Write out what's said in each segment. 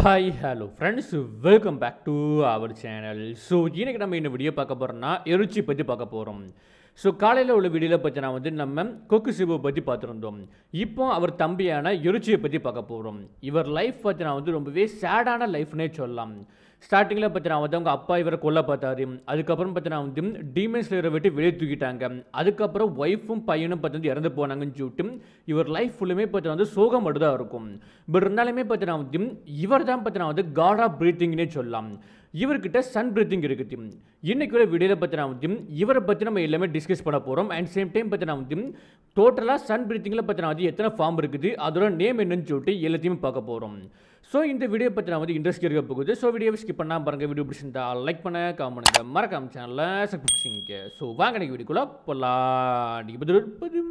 hi hello friends welcome back to our channel so இன்னைக்கு நம்ம இந்த வீடியோ பார்க்க போகிறோம்னா எருச்சி பற்றி பார்க்க போகிறோம் ஸோ காலையில் உள்ள வீடியோவில் பற்றி நான் வந்து நம்ம கொக்கு சிபு பற்றி பார்த்துருந்தோம் இப்போ அவர் தம்பியான எருச்சியை பற்றி பார்க்க போகிறோம் இவர் லைஃப் பற்றி நான் வந்து ரொம்பவே சேடான லைஃப்னே சொல்லலாம் ஸ்டார்டிங்கில் பார்த்தினா வந்து அவங்க அப்பா இவரை கொல்ல பார்த்தாரு அதுக்கப்புறம் பார்த்தினா வந்து டீமன் ஸ்லேயரை விட்டு வெளியே தூக்கிட்டாங்க அதுக்கப்புறம் ஒய்ஃபும் பையனும் பார்த்து வந்து இறந்து போனாங்கன்னு சொல்லிட்டு இவர் லைஃப் ஃபுல்லுமே பார்த்தினா வந்து சோகம் மட்டும் தான் இருக்கும் பட் இருந்தாலுமே பார்த்தினா வந்து இவர் தான் பார்த்தினா வந்து காட் ஆஃப் பிரீத்திங்னே சொல்லலாம் இவர்கிட்ட சன் பிரீத்திங் இருக்குது இன்னைக்கு உள்ள வீடியோவில் பற்றி நான் வந்து இவரை பற்றி நம்ம எல்லாமே டிஸ்கஸ் பண்ண போகிறோம் அண்ட் சேம் டைம் பற்றி நான் வந்து டோட்டலாக சன் பிரீத்திங்கில் பற்றி நான் வந்து எத்தனை ஃபார்ம் இருக்குது அதோட நேம் என்னன்னு சொல்லிட்டு எல்லாத்தையுமே பார்க்க போகிறோம் ஸோ இந்த வீடியோ பற்றி நான் வந்து இன்ட்ரெஸ்ட் இருக்க போகுது ஸோ வீடியோவை ஸ்கிப் பண்ணால் பாருங்க வீடியோ பிடிச்சிருந்தா லைக் பண்ண காம் பண்ணுங்க மறக்காம சேனலில் சப்ஸ்கிரிப்ஷனுக்கு ஸோ வாங்க எனக்கு வீடியோக்குள்ள போகலாம் இருப்பது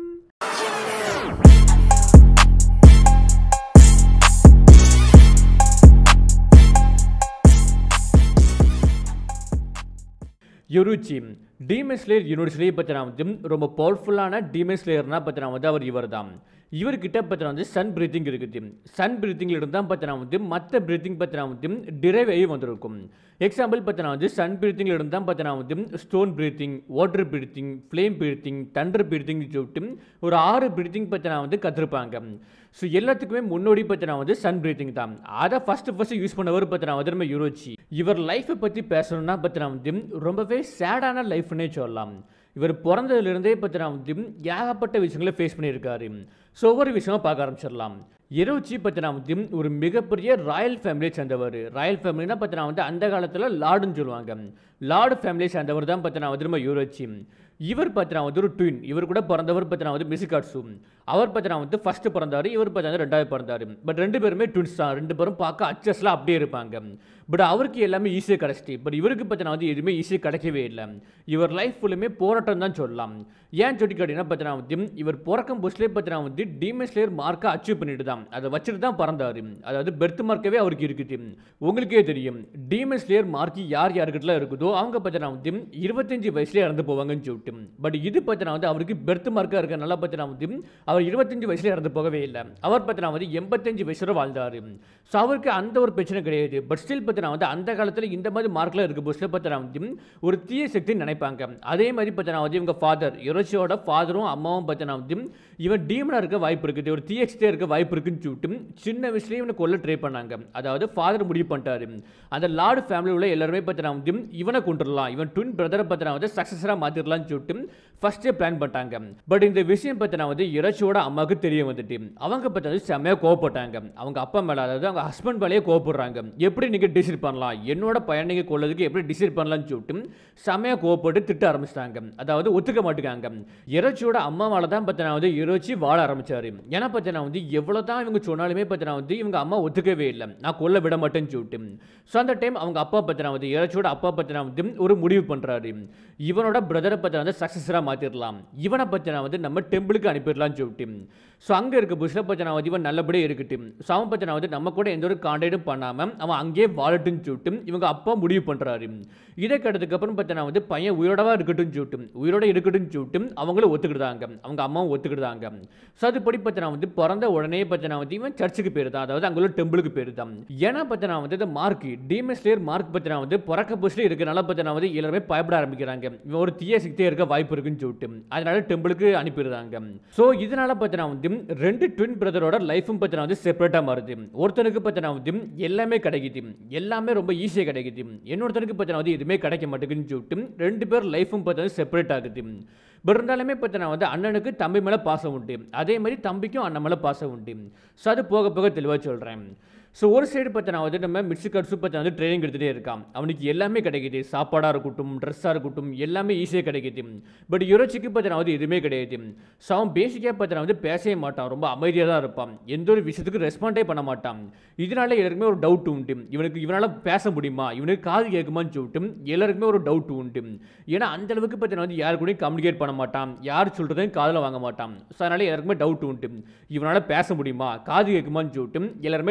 யுருச்சி டீமன் ஸ்லேயர் யூனிவர்சிட்டியை பற்றி நான் வந்து ரொம்ப பவர்ஃபுல்லான டீமன் ஸ்லேயர்னா பற்றி நான் வந்து அவர் இவர் தான் இவர்கிட்ட பற்றி வந்து சன் பிரீத்திங் இருக்குது சன் பிரீத்திங்கில் இருந்தால் பற்றி நான் வந்து மற்ற பிரீத்திங் பற்றி நான் வந்து டிரைவ் ஆகி வந்திருக்கும் எக்ஸாம்பிள் பற்றி நான் வந்து சன் பிரீத்திங்கில் இருந்தால் பற்றி நான் வந்து stone breathing water breathing flame breathing thunder breathing சொல்லிட்டு ஒரு ஆறு பிரீத்திங் பற்றி நான் வந்து கற்றுருப்பாங்க ஸோ எல்லாத்துக்குமே முன்னோடி பற்றி நான் வந்து சன் பிரீத்திங் தான் அதை ஃபஸ்ட்டு ஃபஸ்ட்டு யூஸ் பண்ணவர் பற்றி நான் வந்து நம்ம யூரோச்சி இவர் லைஃப்பை பற்றி பேசணும்னா பற்றி நான் வந்து ரொம்பவே சேடான லைஃப்னே சொல்லலாம் இவர் பிறந்ததுலேருந்தே பற்றி நான் வந்து ஏகப்பட்ட விஷயங்களை ஃபேஸ் பண்ணியிருக்காரு ஸோ ஒவ்வொரு விஷயமா பார்க்க ஆரம்பிச்சிடலாம் எரோச்சி பற்றி நான் வந்து ஒரு மிகப்பெரிய ராயல் ஃபேமிலியை சேர்ந்தவர் ராயல் ஃபேமிலினா பற்றி நான் வந்து அந்த காலத்தில் லார்டுன்னு சொல்லுவாங்க லார்டு ஃபேமிலியை சேர்ந்தவர் தான் பற்றி நான் வந்து நம்ம யூரோச்சி இவர் பற்றி வந்து ஒரு ட்வின் இவர் கூட பிறந்தவர் பற்றி வந்து மிசிகாட்சு அவர் பற்றி வந்து ஃபஸ்ட்டு பிறந்தார் இவர் பற்றி வந்து ரெண்டாவது பிறந்தார் பட் ரெண்டு பேருமே ட்வின்ஸ் தான் ரெண்டு பேரும் பார்க்க அச்சஸ்லாம் அப்படியே இருப்பாங்க பட் அவருக்கு எல்லாமே ஈஸியாக கிடச்சிட்டு பட் இவருக்கு பற்றி வந்து எதுவுமே ஈஸியாக கிடைக்கவே இல்லை இவர் லைஃப் ஃபுல்லுமே போராட்டம் தான் சொல்லலாம் ஏன் சொல்லி கேட்டீங்கன்னா பற்றி வந்து இவர் பிறக்கும் புஸ்லேயே பற்றி வந்து டீமன் ஸ்லேயர் மார்க்கை அச்சீவ் பண்ணிட்டு தான் அதை வச்சுட்டு தான் பிறந்தார் அதாவது பெர்த் மார்க்கவே அவருக்கு இருக்குது உங்களுக்கே தெரியும் டீமன் ஸ்லேயர் மார்க் யார் யாருக்கிட்டலாம் இருக்குதோ அவங்க பற்றி வந்து இருபத்தஞ்சு வயசுலேயே இறந்து போவாங்கன்னு சொல்லிட்டு பட் இது பற்றி வந்து அவருக்கு பெர்த் மார்க்காக இருக்க நல்லா பற்றி வந்து அவர் இருபத்தஞ்சு வயசுல இறந்து போகவே இல்லை அவர் பற்றி வந்து எண்பத்தஞ்சு வயசுல வாழ்ந்தார் ஸோ அவருக்கு அந்த ஒரு பிரச்சனை கிடையாது பட் ஸ்டில் பற்றி வந்து அந்த காலத்தில் இந்த மாதிரி மார்க்கில் இருக்க புஸ்டில் பற்றி வந்து ஒரு தீய சக்தி நினைப்பாங்க அதே மாதிரி பற்றி வந்து இவங்க ஃபாதர் யுரோச்சியோட ஃபாதரும் அம்மாவும் பற்றி வந்து இவன் டீமனாக இருக்க வாய்ப்பு இருக்குது ஒரு தீய சக்தியாக இருக்க வாய்ப்பு இருக்குன்னு சொல்லிட்டு சின்ன வயசுலேயே இவனை கொல்ல ட்ரை பண்ணாங்க அதாவது ஃபாதர் முடிவு பண்ணிட்டாரு அந்த லார்டு ஃபேமிலி உள்ள எல்லாருமே பற்றி வந்து இவனை கொண்டுடலாம் இவன் ட்வின் பிரதரை பற்றி வந்து சக்ஸஸராக மாற்றிடலாம்னு சொல்லிட்டு ஃபஸ்ட்டே பிளான் பண்ணிட்டாங்க பட் இந்த விஷயம் பற்றி வந்து இறைச்சியோட அம்மாவுக்கு தெரிய வந்துட்டு அவங்க பற்றி வந்து செம்மையாக கோவப்பட்டாங்க அவங்க அப்பா மேலே அதாவது அவங்க ஹஸ்பண்ட் மேலேயே கோவப்படுறாங்க எப்படி நீங்கள் டிசைட் பண்ணலாம் என்னோட பையனைக்கு கொள்ளதுக்கு எப்படி டிசைட் பண்ணலாம்னு சொல்லிட்டு செம்மையாக கோவப்பட்டு திட்ட ஆரம்பிச்சிட்டாங்க அதாவது ஒத்துக்க மாட்டேங்காங்க இறைச்சியோட அம்மாவால் தான் பார்த்தீங்கன்னா வந்து இறைச்சி வாழ ஆரம்பிச்சாரு ஏன்னா பார்த்தீங்கன்னா வந்து எவ்வளோ தான் இவங்க சொன்னாலுமே பார்த்தீங்கன்னா வந்து இவங்க அம்மா ஒத்துக்கவே இல்லை நான் கொல்ல விட மாட்டேன்னு சொல்லிட்டு ஸோ அந்த டைம் அவங்க அப்பா பார்த்தீங்கன்னா வந்து இறைச்சியோட அப்பா பார்த்தீங்கன்னா வந்து ஒரு முடிவு பண்ணுறாரு இவனோட பிரதரை பற்றி வந்து சக்ஸஸராக மாற்றிடலாம் இவனை பற்றினா வந்து நம்ம டெம்பிளுக்கு அனுப்பிடலாம்னு சொல்லிட்டு ஸோ அங்கே இருக்க புஷில் பற்றினா வந்து இவன் நல்லபடியே இருக்கட்டும் ஸோ அவன் பற்றினா வந்து நம்ம கூட எந்த ஒரு கான்டாக்டும் பண்ணாமல் அவன் அங்கேயே வாழட்டும்னு சொல்லிட்டு இவங்க அப்பா முடிவு பண்ணுறாரு இதை கட்டதுக்கப்புறம் பார்த்தீங்கன்னா வந்து பையன் உயிரோடவா இருக்கட்டும் சொல்லிட்டு உயிரோட இருக்கட்டும் சொல்லிட்டு அவங்களும் ஒத்துக்கிட்டாங்க அவங்க அம்மாவும் ஒத்துக்கிட்டாங்க ஸோ அதுபடி பார்த்தீங்கன்னா வந்து பிறந்த உடனே பார்த்தீங்கன்னா வந்து இவன் சர்ச்சுக்கு பேர் தான் அதாவது அங்கே உள்ள டெம்பிளுக்கு பேர் தான் ஏன்னா பார்த்தீங்கன்னா வந்து இந்த மார்க் டீமஸ்லேயர் மார்க் பார்த்தீங்கன்னா வந்து பிறக்க புஷில் இருக்கிறனால பார்த்தீங்கன்னா வந்து எல்லாருமே பயப்பட ஆரம்பிக்கிறாங்க இவன் ஒரு தீய சக்தியே இருக்க வாய்ப்பு இருக்குன்னு சொல்லிட்டு அதனால டெம்பிளுக்கு அனுப்பிடுறாங்க ஸோ இதனால பார்த்தீங்கன்னா வந்து ரெண்டு ட்வின் பிரதரோட லைஃபும் பார்த்தீங்கன்னா வந்து செப்பரேட்டாக மாறுது ஒருத்தனுக்கு பார்த்தீங்கன்னா வந்து எல்லாமே கிடைக்குது எல்லாமே ரொம்ப ஈஸியாக கிடைக்குது இன்னொருத்தனுக்கு பார்த்தீங்கன்னா வந்து எதுவுமே கிடைக்க மாட்டேங்குதுன்னு சொல்லிட்டு ரெண்டு பேர் லைஃபும் பார்த்தீங்கன்னா செப்பரேட் ஆகுது பட் இருந்தாலுமே பார்த்தீங்கன்னா வந்து அண்ணனுக்கு தம்பி மேலே பாசம் உண்டு அதே மாதிரி தம்பிக்கும் அண்ணன் மேலே பாசம் உண்டு ஸோ அது போக போக தெளிவாக சொல்கிறேன் ஸோ ஒரு சைடு பார்த்தீங்கன்னா வந்து நம்ம மிட்ஸுக்கார் சூப்பர் வந்து ட்ரைனிங் எடுத்துகிட்டே இருக்கான் அவனுக்கு எல்லாமே கிடைக்குது சாப்பாடாக இருக்கட்டும் ட்ரெஸ்ஸாக இருக்கட்டும் எல்லாமே ஈஸியாக கிடைக்குது பட் யுரோச்சிக்கு பார்த்தீங்கன்னா வந்து எதுவுமே கிடையாது ஸோ அவன் பேசிக்காக பார்த்தீங்கன்னா வந்து பேசவே மாட்டான் ரொம்ப அமைதியாக தான் இருப்பான் எந்த ஒரு விஷயத்துக்கு ரெஸ்பாண்டே பண்ண மாட்டான் இதனால எல்லாருக்குமே ஒரு டவுட் உண்டு இவனுக்கு இவனால் பேச முடியுமா இவனுக்கு காது கேட்குமான்னு சொல்லிட்டு எல்லாருக்குமே ஒரு டவுட் உண்டு ஏன்னா அந்த அளவுக்கு பார்த்தீங்கன்னா வந்து யாரு கூடயும் கம்யூனிகேட் பண்ண மாட்டான் யார் சொல்கிறதையும் காதில் வாங்க மாட்டான் ஸோ அதனால எல்லாருக்குமே டவுட் உண்டு இவனால் பேச முடியுமா காது கேட்குமான்னு சொல்லிட்டு எல்லாருமே டவுட்டில் இருப்பாங்க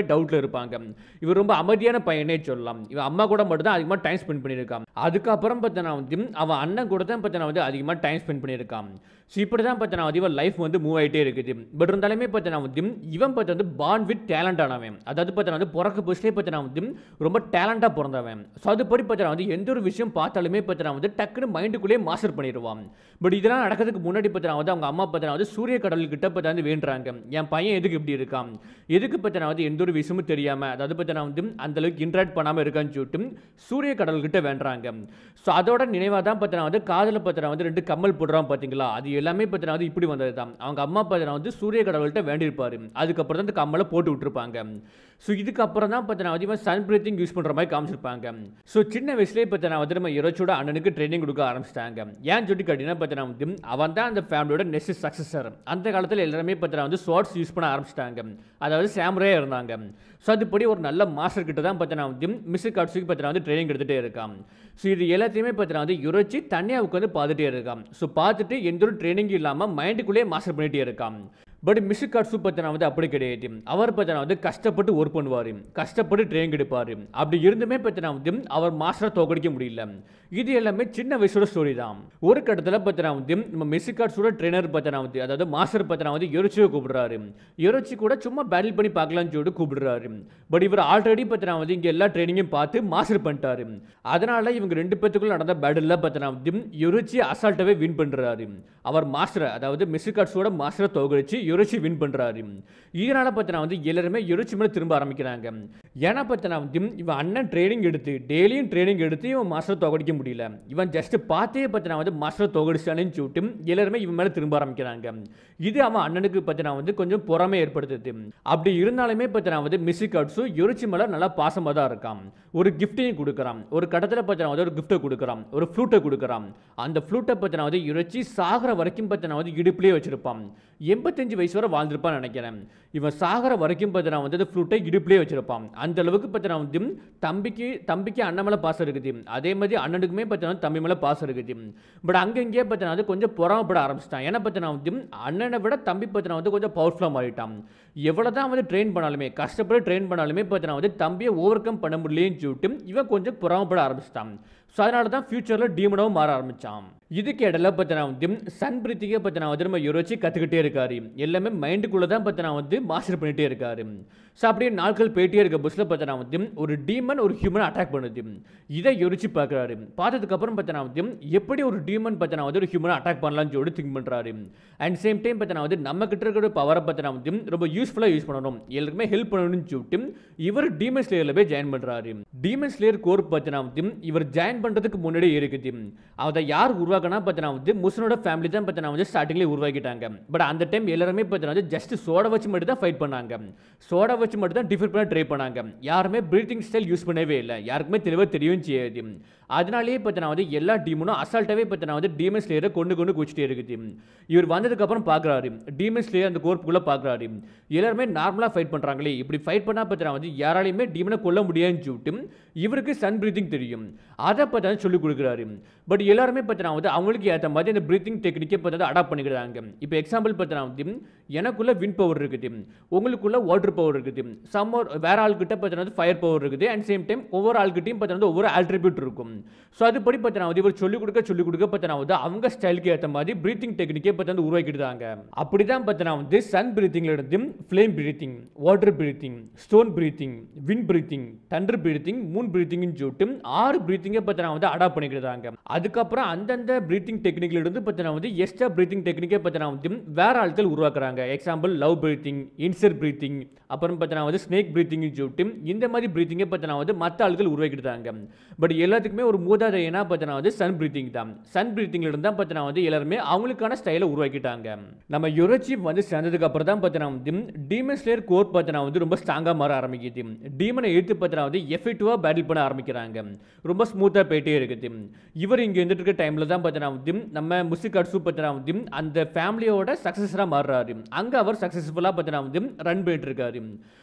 இருப்பாங்க இவர் ரொம்ப அமைதியான பையனே சொல்லலாம் இவன் அம்மா கூட மட்டும் தான் அதிகமாக டைம் ஸ்பெண்ட் பண்ணியிருக்கான் அதுக்கப்புறம் பார்த்தனா வந்து அவன் அண்ணன் கூட தான் பார்த்தனா வந்து அதிகமாக டைம் ஸ்பெண்ட் பண்ணியிருக்கான் ஸோ இப்படி தான் பார்த்தனா வந்து இவன் லைஃப் வந்து மூவ் ஆகிட்டே இருக்குது பட் இருந்தாலுமே பார்த்தனா வந்து இவன் பார்த்து வந்து பான் வித் டேலண்ட் ஆனவன் அதாவது பார்த்தனா வந்து பிறக்க புதுசுலேயே பார்த்தனா வந்து ரொம்ப டேலண்டாக பிறந்தவன் ஸோ அதுபடி பார்த்தனா வந்து எந்த ஒரு விஷயம் பார்த்தாலுமே பார்த்தனா வந்து டக்குன்னு மைண்டுக்குள்ளேயே மாஸ்டர் பண்ணிடுவான் பட் இதெல்லாம் நடக்கிறதுக்கு முன்னாடி பார்த்தனா வந்து அவங்க அம்மா பார்த்தனா வந்து சூரிய கடல் கிட்ட பார்த்தா வந்து வேண்டுறாங்க என் பையன் எதுக்கு இப்படி இருக்கான் எதுக்கு பார்த்தனா வந்து எந்த ஒரு விஷயமும் தெரியாமல் அதாவது பார்த்தனா வந்து அந்த அளவுக்கு இன்ட்ராக்ட் பண்ணாமல் இருக்கான்னு சொல்லிட்டு சூரிய கடல் கிட்ட வேண்டுறாங்க ஸோ அதோட நினைவாக தான் பார்த்தனா வந்து காதில் பார்த்தனா வந்து ரெண்டு கம்மல் போடுறான் பார்த்தீங்களா அது எல்லாமே பார்த்தனா வந்து இப்படி வந்தது தான் அவங்க அம்மா பார்த்தனா வந்து சூரிய கடவுள்கிட்ட வேண்டியிருப்பாரு அதுக்கப்புறம் தான் இந்த கம்மலை போட்டு விட்டுருப்பாங்க ஸோ இதுக்கப்புறம் தான் பார்த்தனா வந்து இவன் சன் பிரீத்திங் யூஸ் பண்ணுற மாதிரி காமிச்சிருப்பாங்க ஸோ சின்ன வயசுலேயே பார்த்தனா வந்து நம்ம இரோச்சோட அண்ணனுக்கு ட்ரைனிங் கொடுக்க ஆரம்பிச்சிட்டாங்க ஏன் சொல்லி கேட்டீங்கன்னா பார்த்தனா வந்து அவன் தான் அந்த ஃபேமிலியோட நெக்ஸ்ட் சக்ஸஸர் அந்த காலத்தில் எல்லாருமே பார்த்தனா வந்து ஷார்ட்ஸ் யூஸ் பண்ண ஆரம்பிச்சிட்டாங்க அதாவது சாமுரே இருந்தாங்க ஸோ அதுபடி ஒரு நல்ல மாஸ்டர் கிட்ட தான் பார்த்தனா வந்து மிஸ் காட்ஸுக்கு பார்த்தனா வந்து ட்ரைனிங் எடுத்துகிட்டே இருக்கான் ஸோ இது எல்லாத்தையுமே பார்த்தனா வந்து யுரோச்சி தனியாக உட்காந்து பார்த்துட்டே இருக்கான் ஸோ பார்த்துட்டு எந்த ஒரு ட்ரைனிங் இல்லாமல் மைண்டுக்குள்ளேயே மாஸ்டர் பண்ணிகிட்டே இருக்கான் பட் மிஸ் காட்ஸு பார்த்தனா வந்து அப்படி கிடையாது அவர் பார்த்தனா வந்து கஷ்டப்பட்டு ஒர்க் பண்ணுவார் கஷ்டப்பட்டு ட்ரெயின் எடுப்பார் அப்படி இருந்துமே பார்த்தனா வந்து அவர் மாஸ்டரை தோக்கடிக்க முடியல இது எல்லாமே சின்ன வயசோட ஸ்டோரி தான் ஒரு கட்டத்தில் பார்த்தனா வந்து நம்ம மிஸ் காட்ஸோட ட்ரெயினர் பார்த்தனா வந்து அதாவது மாஸ்டர் பார்த்தனா வந்து எரிச்சியை கூப்பிடுறாரு எரிச்சி கூட சும்மா பேட்டில் பண்ணி பார்க்கலாம்னு சொல்லிட்டு கூப்பிடுறாரு பட் இவர் ஆல்ரெடி பார்த்தனா வந்து இங்கே எல்லா ட்ரைனிங்கையும் பார்த்து மாஸ்டர் பண்ணிட்டாரு அதனால இவங்க ரெண்டு பேத்துக்குள்ள நடந்த பேட்டில் பார்த்தனா வந்து எரிச்சி அசால்ட்டாவே வின் பண்ணுறாரு அவர் மாஸ்டர் அதாவது மிஸ் காட்ஸோட மாஸ்டரை தோக்கடிச்சு யுரோச்சி வின் பண்ணுறாரு இதனால பார்த்தனா வந்து எல்லாருமே யுரோச்சி மேலே திரும்ப ஆரம்பிக்கிறாங்க ஏன்னா பார்த்தனா வந்து இவன் அண்ணன் ட்ரைனிங் எடுத்து டெய்லியும் ட்ரைனிங் எடுத்து இவன் மாஸ்டர் தோக்கடிக்க முடியல இவன் ஜஸ்ட் பார்த்தே பார்த்தனா வந்து மாஸ்டர் தோக்கடிச்சானு சொல்லிட்டு எல்லாருமே இவன் மேலே திரும்ப ஆரம்பிக்கிறாங்க இது அவன் அண்ணனுக்கு பார்த்தனா வந்து கொஞ்சம் பொறாமை ஏற்படுத்துது அப்படி இருந்தாலுமே பார்த்தனா வந்து மிஸ் காட்ஸு யுரோச்சி மேலே நல்லா பாசமாக தான் இருக்கான் ஒரு கிஃப்ட்டையும் கொடுக்குறான் ஒரு கடத்தில் பார்த்தனா வந்து ஒரு கிஃப்ட்டை கொடுக்குறான் ஒரு ஃப்ளூட்டை கொடுக்குறான் அந்த ஃப்ளூட்டை பார்த்தனா வந்து யுரோச்சி சாகிற வரைக்கும் பார்த்தனா வந்து இடுப்புலேயே வச்சிருப்பான் எண்பத்தஞ்சு வயசு வரை வாழ்ந்திருப்பான்னு நினைக்கிறேன் இவன் சாகிற வரைக்கும் பார்த்தனா வந்து அந்த ஃப்ளூட்டை இடுப்புலேயே வச்சிருப்பான் அந்த அளவுக்கு பார்த்தனா வந்து தம்பிக்கு தம்பிக்கு அண்ணன் மேலே பாசம் இருக்குது அதே மாதிரி அண்ணனுக்குமே பார்த்தனா தம்பி மேலே பாசம் இருக்குது பட் அங்கங்கேயே பார்த்தனா வந்து கொஞ்சம் பொறாமப்பட ஆரம்பிச்சிட்டான் ஏன்னா பார்த்தனா வந்து அண்ணனை விட தம்பி பார்த்தனா வந்து கொஞ்சம் பவர்ஃபுல்லாக மாறிட்டான் எவ்வளோ தான் வந்து ட்ரெயின் பண்ணாலுமே கஷ்டப்பட்டு ட்ரெயின் பண்ணாலுமே பார்த்தனா வந்து தம்பியை ஓவர் கம் பண்ண முடியலேன்னு சொல்லிட்டு இவன் கொஞ்சம் பொறாமப்பட ஆரம்பிச்சிட்டான் ஸோ அதனால தான் ஃபியூச்சரில் டீமனாகவும் மாற ஆரம்பித்தான் இதுக்கு இடையில பார்த்தனா வந்து சன் பிரீத்திக்கே பார்த்தனா வந்து நம்ம யோசிச்சு கற்றுக்கிட்டே இருக்காரு எல்லாமே மைண்டுக்குள்ளே தான் பார்த்தனா வந்து மாஸ்டர் பண்ணிகிட்டே இருக்காரு ஸோ அப்படியே நாட்கள் போயிட்டே இருக்க பஸ்ஸில் பார்த்தனா வந்து ஒரு டீமன் ஒரு ஹியூமனை அட்டாக் பண்ணுது இதை யோசிச்சு பார்க்குறாரு பார்த்ததுக்கப்புறம் பார்த்தனா வந்து எப்படி ஒரு டீமன் பார்த்தனா வந்து ஒரு ஹியூமனை அட்டாக் பண்ணலாம்னு சொல்லி திங்க் பண்ணுறாரு அண்ட் சேம் டைம் பார்த்தனா வந்து நம்ம கிட்ட இருக்கிற பவரை பார்த்தனா வந்து ரொம்ப யூஸ்ஃபுல்லாக யூஸ் பண்ணணும் எல்லாருக்குமே ஹெல்ப் பண்ணணும்னு சொல்லிட்டு இவர் டீமன் ஸ்லேயரில் போய் ஜாயின் பண்ணுறாரு டீமன் ஸ்லேயர் கோர் பார்த்தனா வந்து இவர் ஜாயின் பண்ணுறதுக்கு முன்னாடியே இருக்குது அதை யார் உருவாக்கினா பார்த்தனா வந்து முஸ்னோட ஃபேமிலி தான் பார்த்தனா வந்து ஸ்டார்டிங்லேயே உருவாக்கிட்டாங்க பட் அந்த டைம் எல்லாருமே பார்த்தனா வந்து ஜஸ்ட் சோடா வச்சு மட்டும் தான் ஃபைட் பண்ணாங்க சோடா வச்சு மட்டும் தான் டிஃபர் பண்ண ட்ரை பண்ணாங்க யாருமே ப்ரீத்திங் ஸ்டைல் யூஸ் பண்ணவே இல்லை யாருக்குமே தெளிவாக தெரியவும் செய்யாது அதனாலேயே பார்த்தனா வந்து எல்லா டீமும் அசால்ட்டாகவே பார்த்தனா வந்து டீமன் ஸ்லேயரை கொண்டு கொண்டு குச்சிட்டே இருக்குது இவர் வந்ததுக்கப்புறம் பார்க்குறாரு டீமன் ஸ்லேயர் அந்த கோர்ப்புக்குள்ளே பார்க்குறாரு எல்லாருமே நார்மலாக ஃபைட் பண்ணுறாங்களே இப்படி ஃபைட் பண்ணால் பார்த்தனா வந்து யாராலையுமே டீமனை கொல்ல முடியாதுன்னு சொல்லிட்டு இவருக்கு சன் பிரீத்திங் தெரியும் அதை பார்த்தா சொல்லிக் கொடுக்குறாரு பட் எல்லாருமே பார்த்தனா வந்து அவங்களுக்கு ஏற்ற மாதிரி அந்த பிரீத்திங் டெக்னிக்கை பார்த்தா அடாப்ட் பண்ணிக்கிறாங்க இப்போ எக்ஸாம்பிள் பார்த்தனா வந்து எனக்குள்ள வின் பவர் இருக்குது உங்களுக்குள்ள வாட்டர் பவர் இருக்குது சம் வேற ஆள்கிட்ட பார்த்தனா வந்து ஃபயர் பவர் இருக்குது அண்ட் சேம் டைம் ஒவ்வொரு ஆள்கிட்டையும் பார்த்தனா வந்து ஒவ்வொரு ஆல்ட்ரிபியூட் இருக்கும் ஸோ அதுபடி பார்த்தனா வந்து இவர் சொல்லிக் கொடுக்க சொல்லிக் கொடுக்க பார்த்தனா வந்து அவங்க ஸ்டைலுக்கு ஏற்ற மாதிரி பிரீத்திங் டெக்னிக்கே பார்த்து வந்து உருவாக்கிட்டாங்க அப்படி தான் பார்த்தனா வந்து சன் பிரீத்திங்ல இருந்து flame breathing water breathing stone breathing wind breathing thunder breathing moon பிரீத்திங்னு சொல்லிட்டு ஆறு பிரீத்திங்கை பார்த்தனா வந்து அடாப்ட் பண்ணிக்கிறாங்க அதுக்கப்புறம் அந்தந்த பிரீத்திங் டெக்னிக்ல இருந்து பார்த்தனா வந்து எக்ஸ்ட்ரா பிரீத்திங் டெக்னிக்கே பார்த்தனா வந்து வேற ஆட்கள் உருவாக்குறாங்க example love breathing insect breathing அப்புறம் பார்த்தனா வந்து ஸ்னேக் பிரீத்திங்னு சொல்லிட்டு இந்த மாதிரி பிரீத்திங்கை பார்த்தனா வந்து மற்ற ஆட்கள் உருவாக்கிட்டாங்க பட் எல்லாத்துக்குமே ஒரு மூதாதையனா பார்த்தனா வந்து சன் பிரீத்திங் தான் சன் பிரீத்திங்ல இருந்து தான் பார்த்தனா வந்து எல்லாருமே அவங்களுக்கான ஸ்டைலை உருவாக்கிட்டாங்க நம்ம யுரோச்சி வந்து சேர்ந்ததுக்கு அப்புறம் தான் பார்த்தனா வந்து டீமன் ஸ்லேயர் கோர் பார்த்தனா வந்து ரொம்ப ஸ்ட்ராங்காக மாற ஆரம்பிக்குது டீமனை எடுத்து பார்த்தனா வந்து எஃபெக்டிவாக பேட்டில் பண்ண ஆரம்பிக்கிறாங்க ரொம்ப ஸ்மூத்தாக போயிட்டே இருக்குது இவர் இங்கே இருந்துட்டு இருக்க டைமில் தான் பார்த்தனா வந்து நம்ம முசிக் அட்சு பார்த்தனா வந்து அந்த ஃபேமிலியோட சக்ஸஸராக மாறுறாரு அங்கே அவர் சக்ஸஸ்ஃபுல்லாக பார்த்தனா வந்து ரன் போயிட்டு இருக்காரு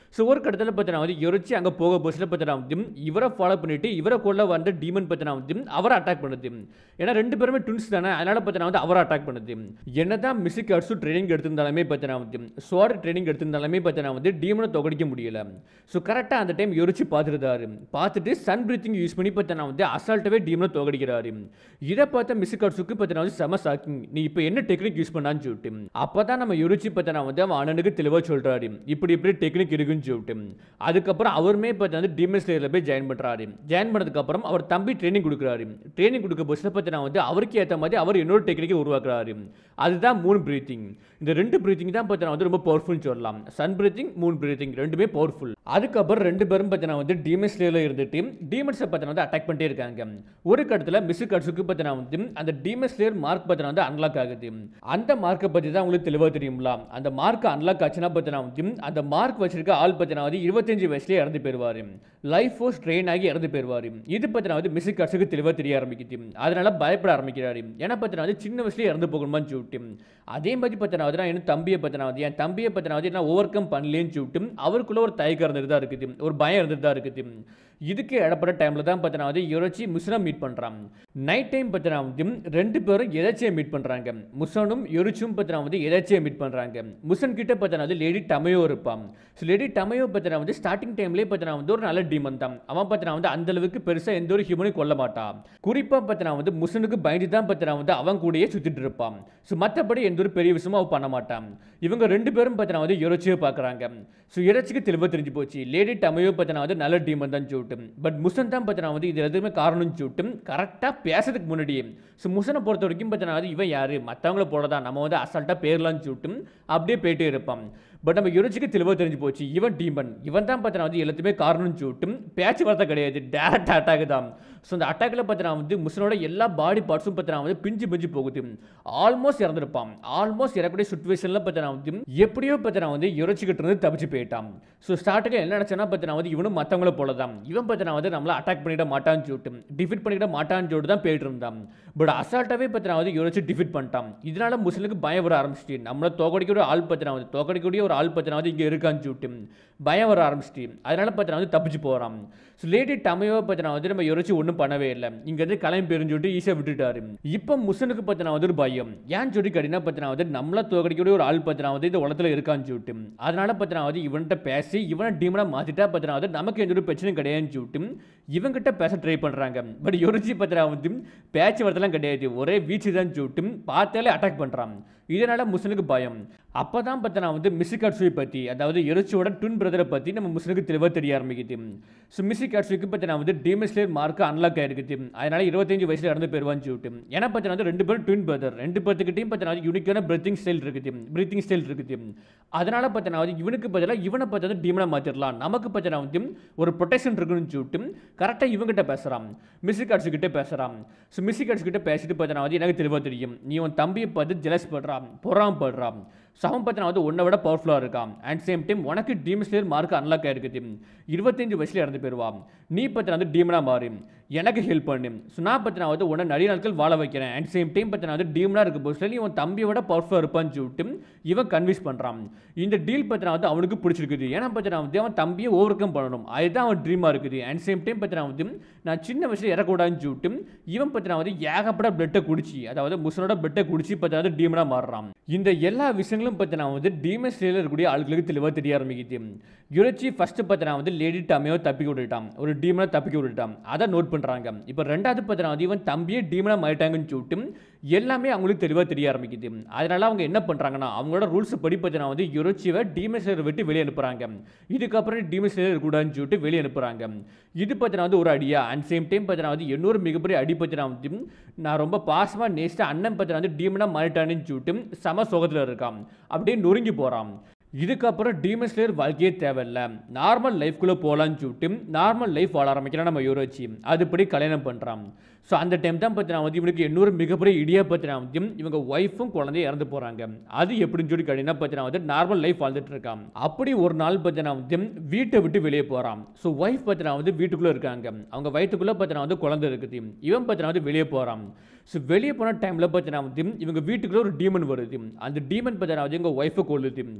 ஸோ ஒரு கட்டத்தில் பார்த்தீங்கன்னா வந்து யோரிச்சி அங்கே போக பஸ்ஸில் பார்த்தீங்கன்னா வந்து இவரை ஃபாலோ பண்ணிட்டு இவரை கொள்ள வந்த டீமன் பார்த்தீங்கன்னா வந்து அவரை அட்டாக் பண்ணுது ஏன்னா ரெண்டு பேருமே ட்வின்ஸ் தானே அதனால பார்த்தீங்கன்னா வந்து அவரை அட்டாக் பண்ணுது என்னதான் மிஸ்ஸிக் அர்ஸு ட்ரைனிங் எடுத்திருந்தாலுமே பார்த்தீங்கன்னா வந்து ஸ்வாட் ட்ரைனிங் எடுத்திருந்தாலுமே பார்த்தீங்கன்னா வந்து டீமனை தொகடிக்க முடியல ஸோ கரெக்டாக அந்த டைம் யோரிச்சு பார்த்துருந்தாரு பார்த்துட்டு சன் பிரீத்திங் யூஸ் பண்ணி பார்த்தீங்கன்னா வந்து அசால்ட்டாகவே டீமனை தோக்கடிக்கிறாரு இதை பார்த்த மிஸ்ஸிக் அர்ஸுக்கு பார்த்தீங்கன்னா வந்து செம ஷாக்கிங் நீ இப்போ என்ன டெக்னிக் யூஸ் பண்ணான்னு சொல்லிட்டு அப்போ தான் நம்ம யோரிச்சு பார்த்தீங்கன்னா வந்து அவன் அண்ணனுக்கு தெளிவாக சொல்கிறாரு இப்படி இப்படி டெக்னிக் இருக்குன்னு சொல்லிட்டு அதுக்கப்புறம் அவருமே பார்த்தா வந்து டீமன் ஸ்லேயரில் போய் ஜாயின் பண்ணுறாரு ஜாயின் பண்ணதுக்கப்புறம் அவர் தம்பி ட்ரைனிங் கொடுக்குறாரு ட்ரைனிங் கொடுக்க பஸ்ஸில் பார்த்தீங்கன்னா வந்து அவருக்கு ஏற்ற மாதிரி அவர் இன்னொரு டெக்னிக்கை உருவாக்குறாரு அதுதான் மூணு பிரீத்திங் இந்த ரெண்டு பிரீத்திங் தான் பார்த்தீங்கன்னா வந்து ரொம்ப பவர்ஃபுல்னு சொல்லலாம் சன் பிரீத்திங் மூன் பிரீத்திங் ரெண்டுமே பவர்ஃபுல் அதுக்கப்புறம் ரெண்டு பேரும் பார்த்தீங்கன்னா வந்து டீமன் ஸ்லேயரில் இருந்துட்டு டீமன்ஸை பார்த்தீங்கன்னா வந்து அட்டாக் பண்ணிட்டே இருக்காங்க ஒரு கட்டத்தில் மிஸ் கட்ஸுக்கு பார்த்தீங்கன்னா வந்து அந்த டீமன் ஸ்லேயர் மார்க் பார்த்தீங்கன்னா வந்து அன்லாக் ஆகுது அந்த மார்க்கை பற்றி தான் உங்களுக்கு தெளிவாக தெரியுங்களா அந்த மார்க் அன்லாக் ஆச்சுன்னா பார்த்தீங்கன்னா வந்து அந்த மார்க் வச்சிருக்க ஆள் பார்த்தீங்கன்னா வந்து இருபத்தஞ்சு வயசுலேயே இறந்து போயிடுவார் லைஃப் ஃபோர்ஸ் ட்ரெயின் ஆகி இறந்து போயிடுவார் இது பார்த்தீங்கன்னா வந்து மிஸ் கட்ஸுக்கு தெளிவாக தெரிய ஆரம்பிக்குது அதனால பயப்பட ஆரம்பிக்கிறாரு ஏன்னா பார்த்தீங்கன்னா வந்து சின்ன வயசுலேயே இறந்து போகணுமான்னு சொல்லிட்டு அதே மாதிரி பார்த்தீங்கன்னா வந்து நான் என் தம்பியை பார்த்தீங்கன்னா வந்து என் தம்பியை பார்த்தீங்கன்னா வந்து நான் ஓவர் கம் பண்ணலேன்னு சொல்லிட்டு அவருக்குள்ள ஒரு தயக்கம் இருந்துட்டு தான் இருக்குது ஒரு பயம் இருந்துட்டு தான் இருக்குது இதுக்கு இடப்பட டைமில் தான் பார்த்தீங்கன்னா வந்து யோரிச்சி முசனை மீட் பண்ணுறான் நைட் டைம் பார்த்தீங்கன்னா வந்து ரெண்டு பேரும் எதாச்சியை மீட் பண்ணுறாங்க முசனும் யோரிச்சும் பார்த்தீங்கன்னா வந்து எதாச்சியை மீட் பண்ணுறாங்க முசன் கிட்ட பார்த்தீங்கன்னா வந்து லேடி டமையோ இருப்பான் ஸோ லேடி டமையோ பார்த்தீங்கன்னா வந்து ஸ்டார்டிங் டைம்லேயே பார்த்தீங்கன்னா வந்து ஒரு நல்ல டீமன் தான் அவன் பார்த்தீங்கன்னா வந்து அந்த அளவுக்கு பெருசாக எந்த ஒரு ஹியூமனையும் கொல்ல மாட்டான் குறிப்பாக பார்த்தீங்கன்னா வந்து முசனுக்கு பயந்து தான் பார்த்தீங்கன்னா வந்து அவன் கூடயே சுற்றிட்டு இருப்பான் ஸோ மற்றபடி எந்த ஒரு பெரிய விஷயமும் அவன் பண்ண மாட்டான் இவங்க ரெண்டு பேரும் பார்த்தீங்கன்னா வந்து யோரிச்சியை பார்க்குறாங்க ஸோ யோரிச்சிக்கு தெளிவாக தெரிஞ்சு போச்சு லேடி டமையோ பார்த்தீங்கன்னா வந்து நல்ல டீமன் தான் சொல்லிட்டு பட் முசன் தான் பார்த்தீங்கன்னா வந்து இது எதுவுமே காரணம்னு சொல்லிட்டு கரெக்டாக பேசுறதுக்கு முன்னாடியே ஸோ முசனை பொறுத்த வரைக்கும் பார்த்தீங்கன்னா வந்து இவன் யார் மற்றவங்கள போல தான் நம்ம வந்து அசால்ட்டாக பேர்லான்னு சொல்லிட்டு அப்படியே போயிட்டே இருப்பான் பட் நம்ம யோரிச்சிக்கு தெளிவாக தெரிஞ்சு போச்சு இவன் டீமன் இவன் தான் பார்த்தீங்கன்னா வந்து எல்லாத்தையுமே காரணம்னு சொல்லிட்டு பேச்சுவார்த்தை கிடையாது டேரக்ட் அட்டாக் தான் ஸோ அந்த அட்டாக்கில் பார்த்தீங்கன்னா வந்து முசனோட எல்லா பாடி பார்ட்ஸும் பார்த்தீங்கன்னா வந்து பிஞ்சு பிஞ்சு போகுது ஆல்மோஸ்ட் இறந்துருப்பான் ஆல்மோஸ்ட் இறக்கக்கூடிய சுச்சுவேஷனில் பார்த்தீங்கன்னா வந்து எப்படியோ பார்த்தீங்கன்னா வந்து யோரிச்சிக்கிட்டு இருந்து தப்பிச்சு போயிட்டான் ஸோ ஸ்டார்டிங்கில் என்ன நினச்சேன்னா பார்த்தீங்கன்னா வந்து இவனும் மற்றவங்கள போல தான் இவன் பார்த்தீங்கன்னா வந்து நம்மளை அட்டாக் பண்ணிட மாட்டான்னு சொல்லிட்டு டிஃபிட் பண்ணிட மாட்டான்னு சொல்லிட்டு தான் போயிட்டு இருந்தான் பட் அசால்ட்டாகவே பார்த்தீங்கன்னா வந்து யோரிச்சு டிஃபிட் பண்ணிட்டான் இதனால முஸ்லிமுக்கு பயம் வர ஆரம்பிச்சிட்டு நம்மளை தோக்கடிக்கூடிய ஆள் பார்த்தீங்கன்னா வந்து தோக்கடிக்கூடிய ஒரு ஆள் பார்த்தீங்கன்னா வந்து இங்கே இருக்கான்னு சொல்லிட்டு பயம் வர ஆரம்பிச்சிட்டு அதனால பார்த்தீங்கன்னா வந்து தப்பிச்சு போகிறான் ஸோ லேடி டமையோ பார்த்தீங்கன்னா வந்து நம்ம யோரிச்சு ஒன்றும் பண்ணவே இல்லை இங்கேருந்து கிளம்பி போயிருன்னு சொல்லிட்டு ஈஸியாக விட்டுட்டாரு இப்போ முசனுக்கு பார்த்தீங்கன்னா வந்து ஒரு பயம் ஏன்னு சொல்லி கேட்டீங்கன்னா பார்த்தீங்கன்னா வந்து நம்மளை தோக்கடிக்கூடிய ஒரு ஆள் பார்த்தீங்கன்னா வந்து இந்த உலகத்தில் இருக்கான்னு சொல்லிட்டு அதனால பார்த்தீங்கன்னா வந்து இவன்கிட்ட பேசி இவனை டீமனாக மாற்றிட்டா பார்த்தீங்கன்னா வந்து நமக்கு எந்த ஒரு பிரச்சனையும் கிடையாதுன்னு சொல்லிட்டு இவங்கிட்ட பேச ட்ரை பண்ணுறாங்க பட் யோரிச்சி பார்த்தீங்கன்னா வந்து பேச்சு வார்த்தைலாம் கிடையாது ஒரே வீச்சு தான் சொல்லிட்டு பார்த்தாலே அட்டாக் பண்ணுறான் இதனால முஸ்லிமுக்கு பயம் அப்போ தான் பார்த்தா வந்து மிஸ்ஸி காட்சுவை பற்றி அதாவது எரிச்சியோட ட்வின் பிரதரை பற்றி நம்ம முஸ்லிமுக்கு தெளிவாக தெரிய ஆரம்பிக்குது ஸோ மிஸ்ஸி காட்சுக்கு பார்த்தா வந்து டீமஸ்லேர் மார்க் அன்லாக் ஆயிருக்குது அதனால இருபத்தஞ்சு வயசுல இறந்து போயிருவான்னு சொல்லிட்டு ஏன்னா பார்த்தா வந்து ரெண்டு பேரும் ட்வின் பிரதர் ரெண்டு பேர்த்துக்கிட்டையும் பார்த்தா வந்து யூனிக்கான பிரீத்திங் ஸ்டைல் இருக்குது பிரீத்திங் ஸ்டைல் இருக்குது அதனால பார்த்தா வந்து இவனுக்கு பதிலாக இவனை பார்த்தா வந்து டீமனை மாற்றிடலாம் நமக்கு பார்த்தா வந்து ஒரு ப்ரொடெக்ஷன் இருக்குன்னு சொல்லிட்டு கரெக்டாக இவங்கிட்ட பேசுகிறான் மிஸ்ஸி காட்சு கிட்ட பேசுகிறான் ஸோ மிஸ்ஸி காட்சு கிட்ட பேசிட்டு பார்த்தா வந்து எனக்கு தெளிவாக தெரியும் நீ உன் தம்பியை பார்த்து ஜெலஸ் படுறான் பொறாம படுறான் சவம் பார்த்தா வந்து உன்னை விட பவர்ஃபுல்லாக இருக்கான் அண்ட் சேம் டைம் உனக்கு டீம் ஸ்லேயர் மார்க் அன்லாக் ஆயிருக்குது இருபத்தஞ்சு வயசுல இறந்து போயிடுவான் நீ பத்தின வந்து டீமனாக மாறி எனக்கு ஹெல்ப் பண்ணு ஸோ நான் பத்தின வந்து உன்னை நிறைய நாட்கள் வாழ வைக்கிறேன் அண்ட் சேம் டைம் பத்தின வந்து டீமனாக இருக்க போஸ்டில் நீ உன் தம்பியை விட பவர்ஃபுல்லாக இருப்பான்னு சொல்லிட்டு இவன் கன்வின்ஸ் பண்ணுறான் இந்த டீல் பத்தின வந்து அவனுக்கு பிடிச்சிருக்குது ஏன்னா பத்தின வந்து அவன் தம்பியை ஓவர் கம் பண்ணணும் அதுதான் அவன் ட்ரீமாக இருக்குது அண்ட் சேம் டைம் பத்தின வந்து நான் சின்ன வயசுல இறக்கூடாதுன்னு சொல்லிட்டு இவன் பத்தின வந்து ஏகப்பட்ட பிளட்டை குடிச்சு அதாவது முசனோட பிளட்டை குடிச்சு பத்தின வந்து டீமனாக மாறுறான் இந்த எல்லா விஷயங்களும் பத்தின வந்து டீமன் ஸ்டேல இருக்கக்கூடிய ஆளுகளுக்கு தெளிவாக தெரிய ஆரம்பிக்குது யுரச்சி ஃபர்ஸ்ட் பத்தின வந்து லேடி டாமையோ தப்பிக்க விட்டுட்டான் ஒரு டீமனை தப்பிக்க விட்டுட்டான் அதை நோட் பண்ணுறாங்க இப்போ ரெண்டாவது பத்தின வந்து இவன் தம்பியே டீமனாக மாறிட்டாங்கன்னு சொல்லிட்டு எல்லாமே அவங்களுக்கு தெளிவாக தெரிய ஆரம்பிக்குது அதனால அவங்க என்ன பண்ணுறாங்கன்னா அவங்களோட ரூல்ஸ் படி பத்தின வந்து யுரச்சிவை டீமன் ஸ்லேயர் விட்டு வெளியே அனுப்புகிறாங்க இதுக்கப்புறம் டீமன் ஸ்லேயர் இருக்கக்கூடாதுன்னு சொல்லிட்டு வெளியே அனுப்புகிறாங்க இது பத்தின வந்து ஒரு அடியா அண்ட் சேம் டைம் பத்தின வந்து இன்னொரு மிகப்பெரிய அடி பத்தின வந்து நான் ரொம்ப பாசமாக நேசிட்டு அண்ணன் பத்தின வந்து டீமனாக மாறிட்டானேன்னு சொல்லிட்டு சம சோகத்தில் இருக்கான் அப்படியே நொறுங்கி போகிறான் இதுக்கப்புறம் டீமன் ஸ்லேயர் வாழ்க்கையே தேவையில்ல நார்மல் லைஃப்குள்ளே போகலான்னு சொல்லிட்டு நார்மல் லைஃப் வாழ ஆரம்பிக்கலாம் நம்ம யோசிச்சு அதுபடி கல்யாணம் பண்ணுறான் ஸோ அந்த டைம் தான் பார்த்தீங்கன்னா வந்து இவனுக்கு இன்னொரு மிகப்பெரிய இடியா பார்த்தீங்கன்னா வந்து இவங்க ஒய்ஃபும் குழந்தையும் இறந்து போகிறாங்க அது எப்படின்னு சொல்லி கேட்டீங்கன்னா பார்த்தீங்கன்னா வந்து நார்மல் லைஃப் வாழ்ந்துட்டு இருக்கான் அப்படி ஒரு நாள் பார்த்தீங்கன்னா வந்து வீட்டை விட்டு வெளியே போகிறான் ஸோ ஒய்ஃப் பார்த்தீங்கன்னா வந்து வீட்டுக்குள்ளே இருக்காங்க அவங்க வயிற்றுக்குள்ளே பார்த்தீங்கன்னா வந்து குழந்தை இருக்குது இவன் பார்த்தீங்கன்னா வந்து வெளியே போகிறான் ஸோ வெளியே போன டைமில் பார்த்தீங்கன்னா வந்து இவங்க வீட்டுக்குள்ளே ஒரு டீமன் வருது அந்த டீமன் பார்த்தீங்கன்னா வந்து எங்கள் ஒய்ஃபை கொள்ளுது ஸோ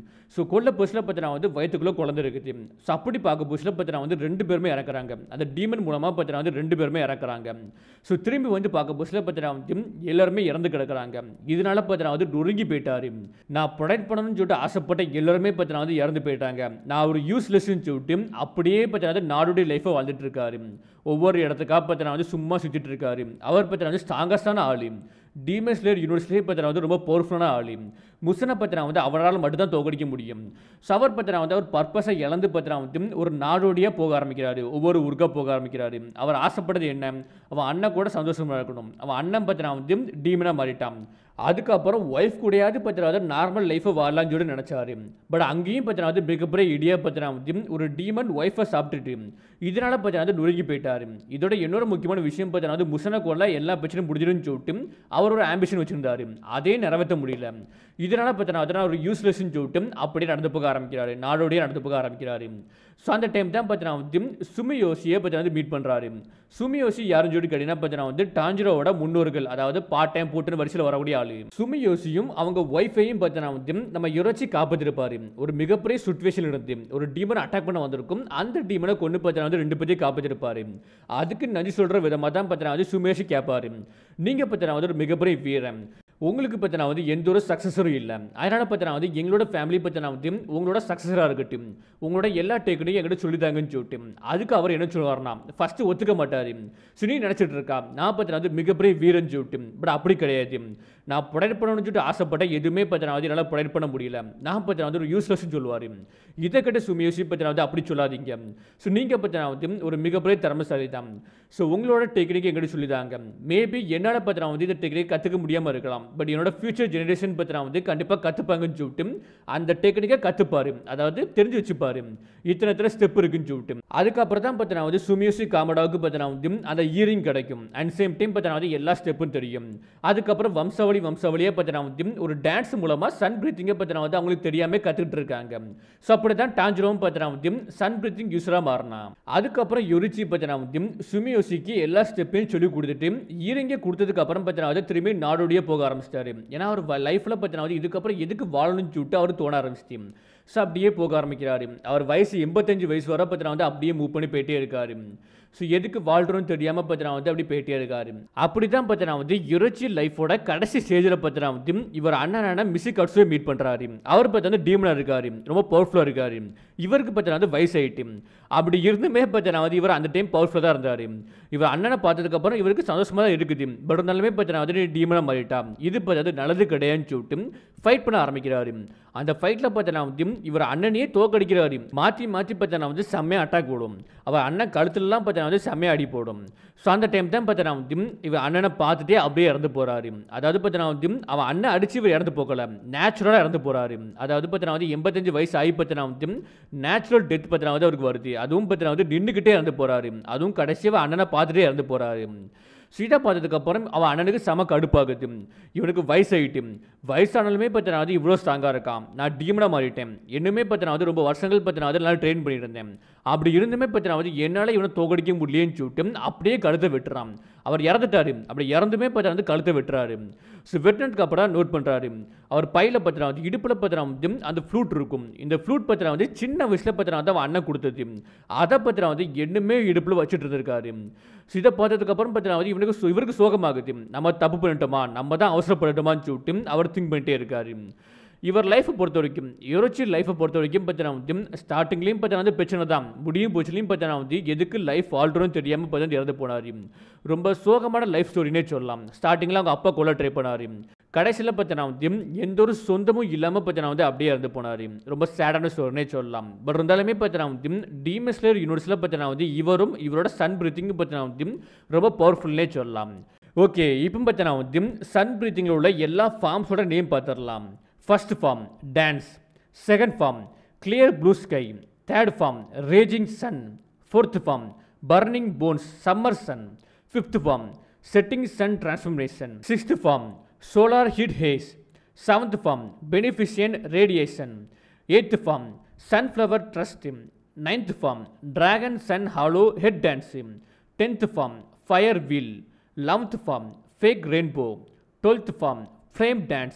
கொல்ல புதுசில் பார்த்தீங்கன்னா வந்து வயிற்றுக்குள்ளே குழந்தை இருக்குது ஸோ அப்படி பார்க்க புதுசில் பார்த்தீங்கன்னா வந்து ரெண்டு பேருமே இறக்குறாங்க அந்த டீமன் மூலமாக பார்த்தீங்கன்னா வந்து ரெண்டு பேருமே இறக்குறாங்க ஸோ திரும்பி வந்து பார்க்க புதுசில் பார்த்தீங்கன்னா வந்து எல்லாருமே இறந்து கிடக்குறாங்க இதனால பார்த்தீங்கன்னா வந்து நொறுங்கி போயிட்டாரு நான் ப்ரொடெக்ட் பண்ணணும்னு சொல்லிட்டு ஆசைப்பட்ட எல்லாருமே பார்த்தீங்கன்னா வந்து இறந்து போயிட்டாங்க நான் ஒரு யூஸ்லெஸ்ன்னு சொல்லிட்டு அப்படியே பார்த்தீங்கன்னா வந்து நாடுடைய லைஃப்பை வாழ்ந்துட்டு இருக்காரு ஒவ்வொரு இடத்துக்காக பார்த்தீங்கன்னா வந்து சும்மா சுற்றிட்டு இருக்காரு அவர் பார்த்தீங்கன்னா வந்து ஸ்ட்ராங்கஸ்டான ஆளு டீமன் ஸ்லேயர் யூனிவர்ஸ்லேயே பார்த்தீங்கன்னா வந்து ரொம்ப பவர்ஃபுல்லான ஆளு முசனை பார்த்தீங்கன்னா வந்து அவரால் மட்டும்தான் தோக்கடிக்க முடியும் ஸோ அவர் பார்த்தீங்கன்னா வந்து அவர் பர்பஸை இழந்து பார்த்தீங்கன்னா வந்து ஒரு நாடோடியாக போக ஆரம்பிக்கிறாரு ஒவ்வொரு ஊருக்காக போக ஆரம்பிக்கிறாரு அவர் ஆசைப்பட்டது என்ன அவன் அண்ணன் கூட சந்தோஷமாக இருக்கணும் அவன் அண்ணன் பார்த்தீங்கன்னா வந்து டீமனாக மாறிட்டான் அதுக்கப்புறம் ஒய்ஃப் கூடயாவது பத்திராவது நார்மல் லைஃப்பை வாழலாம்னு சொல்லி நினச்சாரு பட் அங்கேயும் பத்திராவது மிகப்பெரிய இடியா பத்திராவது ஒரு டீமன் ஒய்ஃபை சாப்பிட்டுட்டு இதனால பத்திராவது நொறுங்கி போயிட்டாரு இதோட இன்னொரு முக்கியமான விஷயம் பத்திராவது முசனை கொள்ள எல்லா பிரச்சனையும் முடிஞ்சிடும்னு சொல்லிட்டு அவர் ஒரு ஆம்பிஷன் வச்சிருந்தாரு அதே நிறைவேற்ற முடியல இதனால பத்திராவது ஒரு யூஸ்லெஸ்ன்னு சொல்லிட்டு அப்படியே நடந்து போக ஆரம்பிக்கிறாரு நாடோடய நடந்து போக ஆரம்பிக்கிறாரு ஸோ அந்த டைம் தான் பார்த்தீங்கன்னா வந்து சுமியோசியை பற்றி வந்து மீட் பண்ணுறாரு சுமியோசி யாருன்னு சொல்லி கேட்டீங்கன்னா பார்த்தீங்கன்னா வந்து டாஞ்சிரோவோட முன்னோர்கள் அதாவது பார்ட் டைம் போட்டுன்னு வரிசையில் வரக்கூடிய ஆளு சுமியோசியும் அவங்க ஒய்ஃபையும் பார்த்தீங்கன்னா வந்து நம்ம யுரச்சி காப்பாற்றிருப்பாரு ஒரு மிகப்பெரிய சுச்சுவேஷன் இருந்து ஒரு டீமனை அட்டாக் பண்ண வந்திருக்கும் அந்த டீமனை கொண்டு பார்த்தீங்கன்னா வந்து ரெண்டு பேரையும் காப்பாற்றிருப்பாரு அதுக்கு நன்றி சொல்கிற விதமாக தான் பார்த்தீங்கன்னா வந்து சுமேஷ் கேட்பாரு நீங்கள் பார்த்தீங்கன்னா வந்து ஒரு மிகப்பெரிய வீரன் உங்களுக்கு பற்றினா வந்து எந்த ஒரு சக்ஸஸரும் இல்லை அதனால் பற்றினா வந்து எங்களோட ஃபேமிலி பற்றினா வந்து உங்களோட சக்ஸஸராக இருக்கட்டும் உங்களோட எல்லா டேக்கனையும் எங்கிட்ட சொல்லித்தாங்கன்னு சொல்லிட்டு அதுக்கு அவர் என்ன சொல்லுவார்னா ஃபஸ்ட்டு ஒத்துக்க மாட்டார் சுனி நினச்சிட்டு இருக்கா நான் பற்றினா வந்து மிகப்பெரிய வீரன் சொல்லிட்டு பட் அப்படி கிடையாது நான் ப்ரொடக்ட் பண்ணணும்னு சொல்லிட்டு ஆசைப்பட்டேன் எதுவுமே பற்றினா வந்து என்னால் ப்ரொடக்ட் பண்ண முடியல நான் பற்றினா வந்து ஒரு யூஸ்லெஸ்ன்னு சொல்லுவார் இதை கிட்ட சுமியோசி பற்றினா வந்து அப்படி சொல்லாதீங்க ஸோ நீங்கள் பற்றினா வந்து ஒரு மிகப்பெரிய திறமைசாலி தான் ஸோ உங்களோட டெக்னிக் எங்கிட்ட சொல்லிதாங்க மேபி என்னால் பற்றினா வந்து இந்த டெக்னிக் கற்றுக்க முடியாமல் இருக்கலாம் பட் என்னோட ஃபியூச்சர் ஜெனரேஷன் பற்றினா வந்து கண்டிப்பாக கற்றுப்பாங்கன்னு சொல்லிட்டு அந்த டெக்னிக்கை கற்றுப்பாரு அதாவது தெரிஞ்சு வச்சுப்பாரு இத்தனை இத்தனை ஸ்டெப் இருக்குன்னு சொல்லிட்டு அதுக்கப்புறம் தான் பார்த்தீங்கன்னா வந்து சுமியோசி காமடாவுக்கு பார்த்தீங்கன்னா வந்து அந்த இயரிங் கிடைக்கும் அண்ட் சேம் டைம் பார்த்தீங்கன்னா வந்து எல்லா ஸ்டெப்பும் தெரியும் அதுக்கப்புறம் வம்சாவளி வம்சாவளியே பார்த்தீங்கன்னா வந்து ஒரு டான்ஸ் மூலமாக சன் பிரீத்திங்கை பார்த்தீங்கன்னா வந்து அவங்களுக்கு தெரியாமல் கற்றுக்கிட்டு இருக்காங்க ஸோ அப்படி தான் டாஞ்சிரோவும் பார்த்தீங்கன்னா வந்து சன் பிரீத்திங் யூஸராக மாறினா அதுக்கப்புறம் யுரிச்சி பார்த்தீங்கன்னா வந்து சுமியோசிக்கு எல்லா ஸ்டெப்பையும் சொல்லி கொடுத்துட்டு ஈரங்கே கொடுத்ததுக்கு அப்புறம் பார்த்தீங்கன்னா வந்து திரும்பி நாடோடியே போக ஆரம்பிச்சிட்டாரு ஏன்னா அவர் லைஃப்பில் பார்த்தீங்கன்னா வந்து இதுக்கப்புறம் எதுக்கு வாழணும்னு சொல்லிட்டு அவர் தோண ஆரம்பிச்சிட்டு ஸோ அப்படியே போக ஆரம்பிக்கிறாரு அவர் வயசு எண்பத்தஞ்சு வயசு வரை பார்த்தீங்கன்னா வந்து அப்படியே மூவ் பண்ணி போயிட்டே இருக்காரு ஸோ எதுக்கு வாழ்கிறோன்னு தெரியாமல் பார்த்தீங்கன்னா வந்து அப்படி போயிட்டே இருக்காரு அப்படி தான் பார்த்தீங்கன்னா வந்து யுரச்சி லைஃபோட கடைசி ஸ்டேஜில் பார்த்தீங்கன்னா வந்து இவர் அண்ணனான மிஸ்ஸி கட்ஸுவை மீட் பண்ணுறாரு அவர் பார்த்தா வந்து டீமனாக இருக்காரு ரொம்ப பவர்ஃபுல்லாக இருக்காரு இவருக்கு பார்த்தீங்கன்னா வந்து வயசாயிட்டு அப்படி இருந்துமே பார்த்தீங்கன்னா வந்து இவர் அந்த டைம் பவர்ஃபுல்லாக தான் இருந்தார் இவர் அண்ணனை பார்த்ததுக்கப்புறம் இவருக்கு சந்தோஷமாக தான் இருக்குது பட் இருந்தாலுமே பார்த்தீங்கன்னா வந்து டீமனாக மாறிட்டா இது பார்த்தது நல்லது கிடையாதுன்னு சொல்லிட்டு ஃபைட் பண்ண ஆரம்பிக்கிறாரு அந்த ஃபைட்டில் பார்த்தீங்கன்னா வந்து இவர் அண்ணனையே தோக்கடிக்கிறாரு மாற்றி மாற்றி பார்த்தீங்கன்னா வந்து செம்மையாக அட்டாக் போடும் அவர் அண்ணன் கழுத்துலலாம் பார்த்தீங்கன்னா வந்து செம்மையாக அடி போடும் ஸோ அந்த டைம் தான் பார்த்தீங்கன்னா வந்து இவர் அண்ணனை பார்த்துட்டே அப்படியே இறந்து போகிறாரு அதாவது பார்த்தீங்கன்னா வந்து அவன் அண்ணன் அடிச்சு இவர் இறந்து போகல நேச்சுரலாக இறந்து போகிறாரு அதாவது பார்த்தீங்கன்னா வந்து எண்பத்தஞ்சு வயசு ஆகி பார்த்தீங்கன்னா வந்து நேச்சுரல் டெத் பார்த்தீங்கன்னா வந்து அவருக்கு வருது அதுவும் பார்த்தீங்கன்னா வந்து நின்றுக்கிட்டே இறந்து போகிறாரு அதுவும் கடைசியாக அண்ணனை பார்த்துட்டே இறந்து போகிறாரு சீதா பார்த்ததுக்கப்புறம் அவன் அண்ணனுக்கு செம கடுப்பாகுது இவனுக்கு வயசாயிட்டு வயசானாலுமே பார்த்தீங்கன்னா அது இவ்வளோ ஸ்ட்ராங்காக இருக்கான் நான் டீமனாக மாறிட்டேன் இன்னுமே பார்த்தீங்கன்னா அது ரொம்ப வருஷங்கள் பார்த்தீங்கன்னா அது நல்லா ட்ரெயின் பண்ணிட்டு இருந்தேன் அப்படி இருந்துமே பார்த்தீங்கன்னா வந்து என்னால் இவனை தோக்கடிக்க முடியலன்னு சொல்லிட்டு அப்படியே கழுத்தை வெட்டுறான் அவர் இறந்துட்டாரு அப்படி இறந்துமே பார்த்தீங்கன்னா வந்து கழுத்தை வெட்டுறாரு ஸோ வெட்டினதுக்கு அப்புறம் நோட் பண்ணுறாரு அவர் பையில் பார்த்தீங்கன்னா வந்து இடுப்பில் பார்த்தீங்கன்னா வந்து அந்த ஃப்ளூட் இருக்கும் இந்த ஃப்ளூட் பார்த்தீங்கன்னா வந்து சின்ன வயசில் பார்த்தீங்கன்னா வந்து அவன் அண்ணன் கொடுத்தது அதை பார்த்தீங்கன்னா வந்து என்னமே இடுப்பில் வச்சுட்டு இருந்திருக்காரு ஸோ இதை பார்த்ததுக்கப்புறம் பார்த்தீங்கன்னா வந்து இவனுக்கு சோ- இவருக்கு சோகமாகுது நம்ம தப்பு பண்ணிட்டோமா நம்ம தான் அவசரப்படட்டோமான்னு சொல்லிட்டு அவர் திங்க் பண்ணிட்டே இருக்காரு இவர் லைஃப்பை பொறுத்த வரைக்கும் யோரிச்சி லைஃப்பை பொறுத்த வரைக்கும் பார்த்தீங்கன்னா வந்து ஸ்டார்டிங்லேயும் பார்த்தீங்கன்னா வந்து பிரச்சனை தான் முடியும் போச்சுலையும் பார்த்தீங்கன்னா வந்து எதுக்கு லைஃப் வாழ்றோன்னு தெரியாமல் பார்த்தீங்கன்னா இறந்து போனார் ரொம்ப சோகமான லைஃப் ஸ்டோரினே சொல்லலாம் ஸ்டார்டிங்கில் அவங்க அப்பா கொல்ல ட்ரை பண்ணார் கடைசியில் பார்த்தீங்கன்னா வந்து எந்த ஒரு சொந்தமும் இல்லாமல் பார்த்தீங்கன்னா வந்து அப்படியே இறந்து போனார் ரொம்ப சேடான ஸ்டோரினே சொல்லலாம் பட் இருந்தாலுமே பார்த்தீங்கன்னா வந்து டீமஸ்லேர் யூனிவர்ஸில் பார்த்தீங்கன்னா வந்து இவரும் இவரோட சன் பிரீத்திங் பார்த்தீங்கன்னா வந்து ரொம்ப பவர்ஃபுல்னே சொல்லலாம் ஓகே இப்போ பார்த்தீங்கன்னா வந்து சன் பிரீத்திங்கில் உள்ள எல்லா ஃபார்ம்ஸோட நேம் பார்த்துடலாம் first form dance second form clear blue sky third form raging sun fourth form burning bones summer sun fifth form setting sun transformation sixth form solar heat haze seventh form beneficent radiation eighth form sunflower thrust ninth form dragon sun halo head dance tenth form fire wheel eleventh form fake rainbow twelfth form flame dance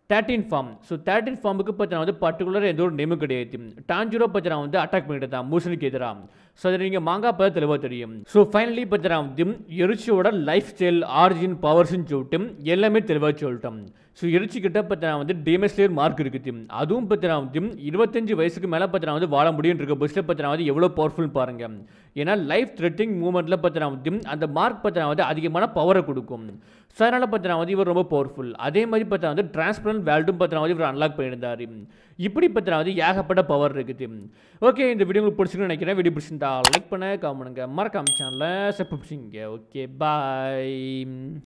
thirteen form so thirteen ஃபார்முக்கு பார்த்தீங்கன்னா வந்து particular எந்த ஒரு நேமும் கிடையாது டான்ஜூரோ பார்த்தீங்கன்னா வந்து attack பண்ணிட்டு தான் மூசனுக்கு எதிராக ஸோ அதை நீங்கள் மாங்காய் பார்த்து தெளிவாக தெரியும் ஸோ ஃபைனலி பார்த்தீங்கன்னா வந்து எரிச்சியோட லைஃப் ஸ்டைல் ஆரிஜின் பவர்ஸ்னு சொல்லிட்டு எல்லாமே தெளிவாக சொல்லிட்டோம் ஸோ எரிச்சி கிட்ட பார்த்தீங்கன்னா வந்து டேமஸ்லேயர் மார்க் இருக்குது அதுவும் பார்த்தீங்கன்னா வந்து இருபத்தஞ்சு வயசுக்கு மேலே பார்த்தீங்கன்னா வந்து வாழ முடியும் இருக்க பஸ்ஸில் பார்த்தீங்கன்னா வந்து எவ்வளோ பவர்ஃபுல் பாருங்க ஏன்னா லைஃப் த்ரெட்டிங் மூமெண்ட்டில் பார்த்தீங்கன்னா வந்து அந்த மார்க் பார்த்தீங்கன்னா வந்து அதிகமான பவரை கொடுக்கும் ஸோ அதனால் பார்த்தீங்கன்னா வந்து இவர் ரொம்ப பவர்ஃபுல் அதே மாதிரி பார்த்தீங்கன்னா வந்து டிரான்ஸ்பரண்ட் வேல்டும் பார்த்தீங்கன்னா வந்து இவர் அன்லாக் பண்ணியிருந்தார் இப்படி பார்த்தீங்கன்னா வந்து ஏகப்பட்ட பவர் இருக்குது ஓகே இந்த வீடியோ உங்களுக்கு பிடிச்சிருக்குன்னு நினைக்கிறேன் வீடியோ பிடிச்சிருந்தா லைக் பண்ண காமெண்ட்டுங்க மறக்காம சேனலில் சப்ஸ்கிரைப் ஓகே பாய்